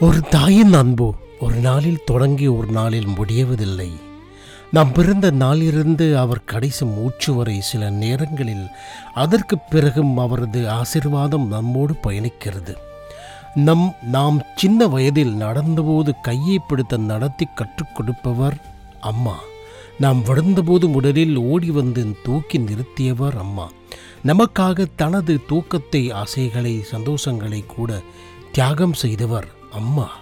ஒரு தாயின் அன்பு ஒரு நாளில் தொடங்கி ஒரு நாளில் முடியவதில்லை நாம் பிறந்த நாளிலிருந்து அவர் கடைசி மூச்சு வரை சில நேரங்களில் அதற்கு பிறகும் அவரது ஆசிர்வாதம் நம்மோடு பயணிக்கிறது நம் நாம் சின்ன வயதில் நடந்தபோது கையை பிடித்த நடத்தி கற்றுக் கொடுப்பவர் அம்மா நாம் விழுந்தபோது முதலில் ஓடி வந்து தூக்கி நிறுத்தியவர் அம்மா நமக்காக தனது தூக்கத்தை ஆசைகளை சந்தோஷங்களை கூட தியாகம் செய்தவர் அம்மா